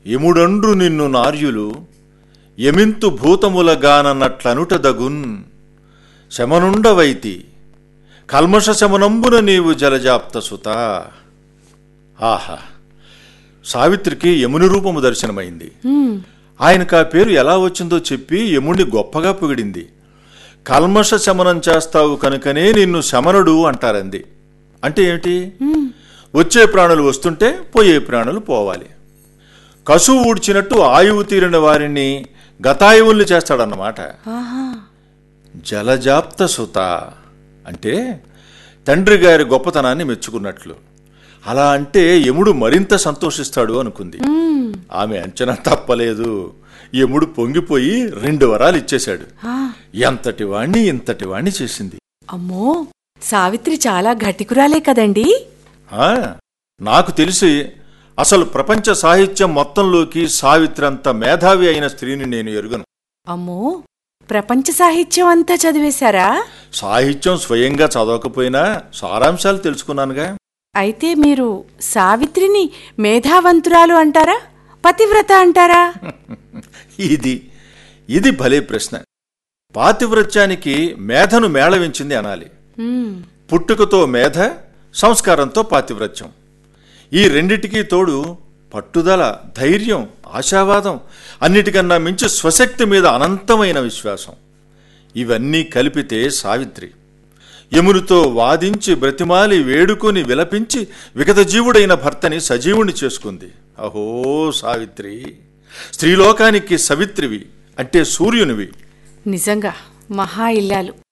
ఎముడండ్రు నిన్ను నార్యులు ఎమింతు భూతములగానన్నట్లనుటదగున్ శమనుండవైతి కల్మష శమనంబున నీవు జలజాప్త సుత ఆహా సావిత్రికి యముని రూపము దర్శనమైంది ఆయనకు ఆ పేరు ఎలా వచ్చిందో చెప్పి యముణ్ణి గొప్పగా పొగిడింది కల్మష శమనం చేస్తావు కనుకనే నిన్ను శమనుడు అంటారంది అంటే ఏమిటి వచ్చే ప్రాణులు వస్తుంటే పోయే ప్రాణులు పోవాలి కసువు ఊడ్చినట్టు ఆయువు తీరిన వారిని గతాయువుల్ని చేస్తాడన్నమాట ఆహా జలజాప్త సుత అంటే తండ్రి గారి గొప్పతనాన్ని మెచ్చుకున్నట్లు అలా అంటే యముడు మరింత సంతోషిస్తాడు అనుకుంది ఆమె అంచనా తప్పలేదు యముడు పొంగిపోయి రెండు వరాలు ఇచ్చేశాడు ఆ, ఎంతటి వాణ్ణి ఇంతటి వాణ్ణి చేసింది అమ్మో సావిత్రి చాలా గట్టికురాలే కదండి ఆ, నాకు తెలిసి అసలు ప్రపంచ సాహిత్యం మొత్తంలోకి సావిత్రి అంత మేధావి అయిన స్త్రీని నేను ఎరుగను అమ్మో ప్రపంచ సాహిత్యం అంతా చదివేశారా సాహిత్యం స్వయంగా చదవకపోయినా సారాంశాలు తెలుసుకున్నానుగా అయితే మీరు సావిత్రిని మేధావంతురాలు అంటారా పతివ్రత అంటారా ఇది ఇది భలే ప్రశ్న పాతివ్రత్యానికి మేధను మేళవించింది అనాలి ఉమ్, పుట్టుకతో మేధ సంస్కారంతో పాతివ్రత్యం ఈ రెండిటికీ తోడు పట్టుదల ధైర్యం ఆశావాదం అన్నిటికన్నా మించి స్వశక్తి మీద అనంతమైన విశ్వాసం ఇవన్నీ కలిపితే సావిత్రి యమునితో వాదించి బ్రతిమాలి వేడుకొని విలపించి విగతజీవుడైన భర్తని సజీవుని చేసుకుంది అహో సావిత్రి స్త్రీలోకానికి సవిత్రివి అంటే సూర్యునివి నిజంగా మహా ఇల్లాలు